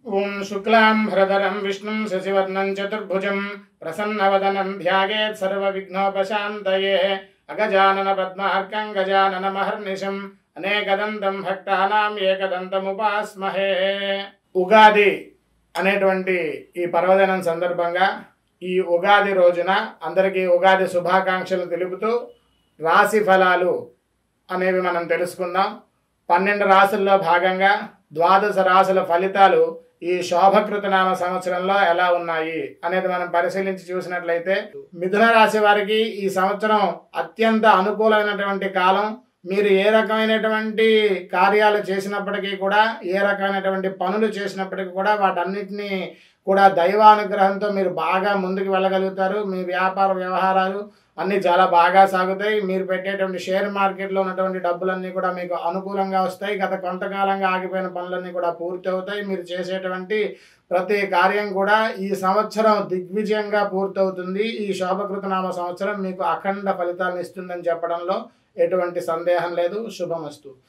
ఓం శుక్లాం భరధరం విష్ణుం శశివర్ణం చతుర్భుజం ప్రసన్నవదనం ధ్యాయేత్ సర్వవిఘ్నోపశాంతయే అగజానన పద్మార్కం గజానన మహర్నిశం అనేకదంతం భక్తానాం ఏకదంతముపాస్మహే ఉగాది అనేటువంటి ఈ పర్వదినం సందర్భంగా ఈ ఉగాది రోజున అందరికీ ఉగాది శుభాకాంక్షలు తెలుపుతూ రాశి ఫలాలు అనేవి మనం తెలుసుకుందాం పన్నెండు రాసుల్లో భాగంగా ద్వాదశ రాసుల ఫలితాలు ఈ శోభకృతనామ సంవత్సరంలో ఎలా ఉన్నాయి అనేది మనం పరిశీలించి చూసినట్లయితే మిథున రాశి వారికి ఈ సంవత్సరం అత్యంత అనుకూలమైనటువంటి కాలం మీరు ఏ రకమైనటువంటి కార్యాలు చేసినప్పటికీ కూడా ఏ రకమైనటువంటి పనులు చేసినప్పటికీ కూడా వాటన్నిటిని కూడా దైవానుగ్రహంతో మీరు బాగా ముందుకు వెళ్ళగలుగుతారు మీ వ్యాపార వ్యవహారాలు అన్నీ చాలా బాగా సాగుతాయి మీరు పెట్టేటువంటి షేర్ మార్కెట్లో ఉన్నటువంటి డబ్బులన్నీ కూడా మీకు అనుకూలంగా వస్తాయి గత కొంతకాలంగా ఆగిపోయిన పనులన్నీ కూడా పూర్తి అవుతాయి మీరు చేసేటువంటి ప్రతి కార్యం కూడా ఈ సంవత్సరం దిగ్విజయంగా పూర్తవుతుంది ఈ శోభకృతనామ సంవత్సరం మీకు అఖండ ఫలితాలను ఇస్తుందని చెప్పడంలో ఎటువంటి సందేహం లేదు శుభమస్తు